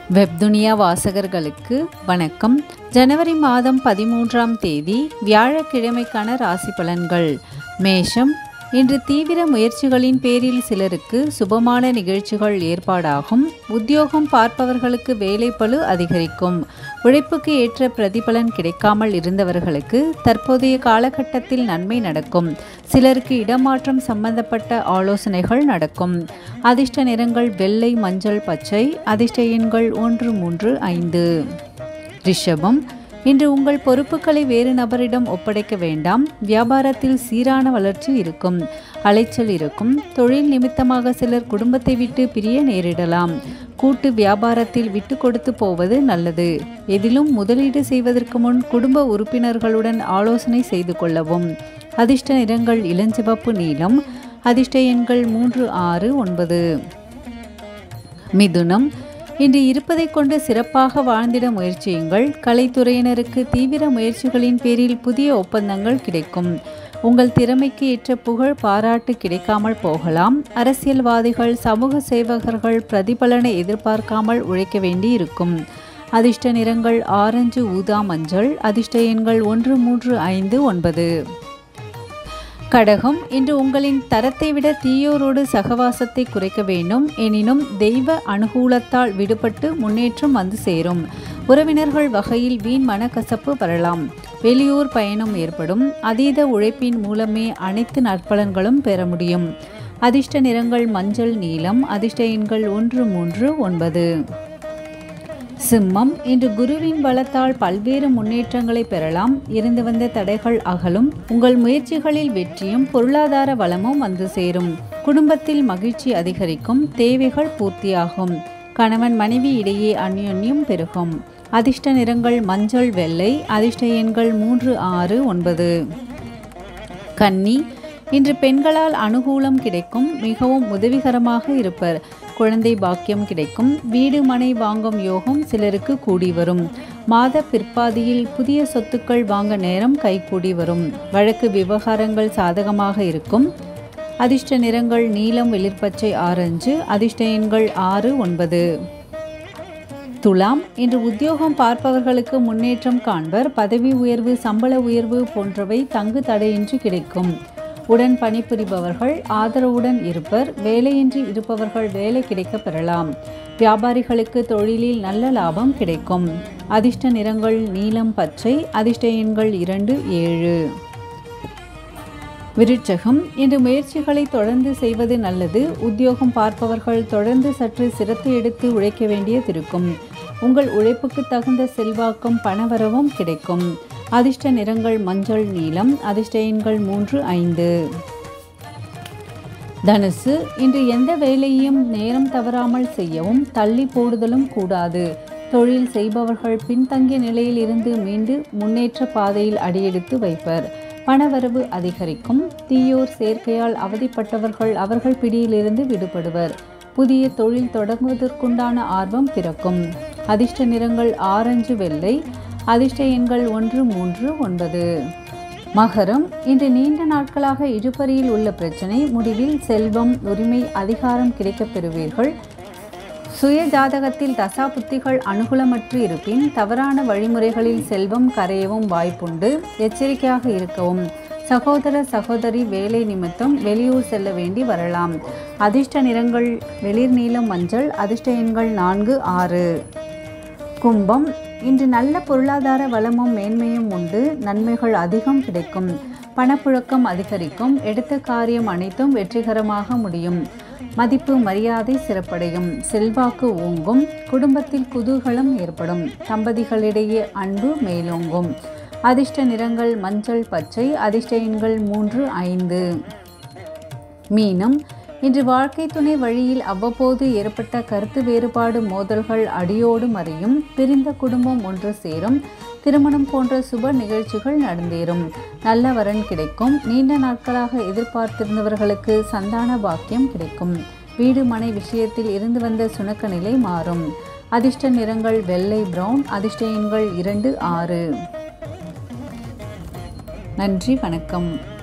வெப்துனியா வாசகர்களுக்கு வணக்கம் ஜனவரி மாதம் பதிமூன்றாம் தேதி வியாழக்கிழமைக்கான ராசி பலன்கள் மேஷம் இன்று தீவிர முயற்சிகளின் பேரில் சிலருக்கு சுபமான நிகழ்ச்சிகள் ஏற்பாடாகும் உத்தியோகம் பார்ப்பவர்களுக்கு வேலைப்பளு அதிகரிக்கும் உழைப்புக்கு ஏற்ற பிரதிபலன் கிடைக்காமல் இருந்தவர்களுக்கு தற்போதைய காலகட்டத்தில் நன்மை நடக்கும் சிலருக்கு இடமாற்றம் சம்பந்தப்பட்ட ஆலோசனைகள் நடக்கும் அதிர்ஷ்ட நிறங்கள் வெள்ளை மஞ்சள் பச்சை அதிர்ஷ்ட எண்கள் ஒன்று மூன்று ஐந்து ரிஷபம் இன்று உங்கள் பொறுப்புகளை வேறு நபரிடம் ஒப்படைக்க வேண்டாம் வியாபாரத்தில் சீரான வளர்ச்சி இருக்கும் அலைச்சல் இருக்கும் தொழில் நிமித்தமாக சிலர் குடும்பத்தை விட்டு பிரிய நேரிடலாம் கூட்டு வியாபாரத்தில் விட்டு கொடுத்து போவது நல்லது எதிலும் முதலீடு செய்வதற்கு முன் குடும்ப உறுப்பினர்களுடன் ஆலோசனை செய்து கொள்ளவும் அதிர்ஷ்ட நிறங்கள் இளஞ்சிவப்பு நீலம் அதிர்ஷ்ட எண்கள் மூன்று ஆறு ஒன்பது மிதுனம் இன்று இருப்பதை கொண்டு சிறப்பாக வாழ்ந்திட முயற்சியுங்கள் கலைத்துறையினருக்கு தீவிர முயற்சிகளின் பேரில் புதிய ஒப்பந்தங்கள் கிடைக்கும் உங்கள் திறமைக்கு ஏற்ற புகழ் பாராட்டு கிடைக்காமல் போகலாம் அரசியல்வாதிகள் சமூக சேவகர்கள் பிரதிபலனை எதிர்பார்க்காமல் உழைக்க வேண்டி இருக்கும் அதிர்ஷ்ட நிறங்கள் ஆரஞ்சு ஊதா மஞ்சள் அதிர்ஷ்ட எண்கள் ஒன்று மூன்று ஐந்து ஒன்பது கடகம் இன்று உங்களின் தரத்தை விட தீயோரோடு சகவாசத்தை குறைக்க வேண்டும் எனினும் தெய்வ அனுகூலத்தால் விடுபட்டு முன்னேற்றம் வந்து சேரும் உறவினர்கள் வகையில் வீண் மனக்கசப்பு வரலாம் வெளியூர் பயணம் ஏற்படும் அதீத உழைப்பின் மூலமே அனைத்து நற்பலன்களும் பெற முடியும் அதிர்ஷ்ட நிறங்கள் மஞ்சள் நீலம் அதிர்ஷ்ட எண்கள் ஒன்று மூன்று ஒன்பது சிம்மம் இன்று குருவின் பலத்தால் பல்வேறு முன்னேற்றங்களை பெறலாம் இருந்து வந்த தடைகள் அகலும் உங்கள் முயற்சிகளில் வெற்றியும் பொருளாதார வளமும் வந்து சேரும் குடும்பத்தில் மகிழ்ச்சி அதிகரிக்கும் தேவைகள் பூர்த்தியாகும் கணவன் மனைவி இடையே அந்யோன்யம் பெருகும் அதிர்ஷ்ட நிறங்கள் மஞ்சள் வெள்ளை அதிர்ஷ்ட எண்கள் மூன்று ஆறு ஒன்பது கன்னி இன்று பெண்களால் அனுகூலம் கிடைக்கும் மிகவும் உதவிகரமாக இருப்பர் குழந்தை பாக்கியம் கிடைக்கும் வீடு மனை வாங்கும் யோகம் சிலருக்கு கூடி வரும் மாத பிற்பாதியில் புதிய சொத்துக்கள் வாங்க நேரம் கைகூடி வரும் வழக்கு விவகாரங்கள் சாதகமாக இருக்கும் அதிர்ஷ்ட நிறங்கள் நீலம் வெளிர்பச்சை ஆரஞ்சு அதிர்ஷ்ட எண்கள் ஆறு ஒன்பது துலாம் இன்று உத்தியோகம் பார்ப்பவர்களுக்கு முன்னேற்றம் காண்பர் பதவி உயர்வு சம்பள உயர்வு போன்றவை தங்கு தடையின்றி கிடைக்கும் உடன் பணிபுரிபவர்கள் ஆதரவுடன் இருப்பர் வேலையின்றி இருப்பவர்கள் வேலை கிடைக்க பெறலாம் வியாபாரிகளுக்கு தொழிலில் நல்ல லாபம் கிடைக்கும் அதிர்ஷ்ட நிறங்கள் நீலம் பச்சை அதிர்ஷ்ட எண்கள் இரண்டு ஏழு விருட்சகம் இன்று முயற்சிகளை தொடர்ந்து செய்வது நல்லது உத்தியோகம் பார்ப்பவர்கள் தொடர்ந்து சற்று சிரத்தை எடுத்து உழைக்க வேண்டியதிருக்கும் உங்கள் உழைப்புக்கு தகுந்த செல்வாக்கும் பணவரவும் கிடைக்கும் அதிர்ஷ்ட நிறங்கள் மஞ்சள் நீலம் அதிர்ஷ்ட எண்கள் மூன்று ஐந்து தனுசு இன்று எந்த வேலையையும் நேரம் தவறாமல் செய்யவும் தள்ளி போடுதலும் கூடாது தொழில் செய்பவர்கள் பின்தங்கிய நிலையில் இருந்து மீண்டு முன்னேற்ற பாதையில் அடியெடுத்து வைப்பர் பணவரவு அதிகரிக்கும் தீயோர் சேர்க்கையால் அவதிப்பட்டவர்கள் அவர்கள் பிடியிலிருந்து விடுபடுவர் புதிய தொழில் தொடங்குவதற்குண்டான ஆர்வம் பிறக்கும் அதிர்ஷ்ட நிறங்கள் ஆரஞ்சு வெள்ளை அதிர்ஷ்ட எண்கள் ஒன்று மூன்று ஒன்பது மகரம் இன்று நீண்ட நாட்களாக இழுபறியில் உள்ள பிரச்சனை முடிவில் செல்வம் உரிமை அதிகாரம் கிடைக்கப் பெறுவீர்கள் சுய ஜாதகத்தில் தசா புத்திகள் அனுகூலமற்று இருப்பின் தவறான வழிமுறைகளில் செல்வம் கரையவும் வாய்ப்புண்டு எச்சரிக்கையாக இருக்கவும் சகோதர சகோதரி வேலை நிமித்தம் வெளியூர் செல்ல வேண்டி வரலாம் அதிர்ஷ்ட நிறங்கள் வெளிர் நீலம் மஞ்சள் அதிர்ஷ்ட எண்கள் நான்கு ஆறு கும்பம் இன்று நல்ல பொருளாதார வளமும் மேன்மையும் உண்டு நன்மைகள் அதிகம் கிடைக்கும் பணப்புழக்கம் அதிகரிக்கும் எடுத்த காரியம் அனைத்தும் வெற்றிகரமாக முடியும் மதிப்பு மரியாதை சிறப்படையும் செல்வாக்கு ஓங்கும் குடும்பத்தில் குதூகலம் ஏற்படும் தம்பதிகளிடையே அன்பு மேலோங்கும் அதிர்ஷ்ட நிறங்கள் மஞ்சள் பச்சை அதிர்ஷ்ட எண்கள் மூன்று ஐந்து மீனம் இன்று வாழ்க்கை துணை வழியில் அவ்வப்போது ஏற்பட்ட கருத்து வேறுபாடு மோதல்கள் அடியோடு மறையும் பிரிந்த குடும்பம் ஒன்று சேரும் திருமணம் போன்ற சுப நிகழ்ச்சிகள் நடந்தேறும் நல்ல வரன் கிடைக்கும் நீண்ட நாட்களாக எதிர்பார்த்திருந்தவர்களுக்கு சந்தான பாக்கியம் கிடைக்கும் வீடு மனை விஷயத்தில் இருந்து வந்த சுணக்க நிலை மாறும் அதிர்ஷ்ட நிறங்கள் வெள்ளை பிரவுன் அதிர்ஷ்ட எண்கள் இரண்டு ஆறு நன்றி வணக்கம்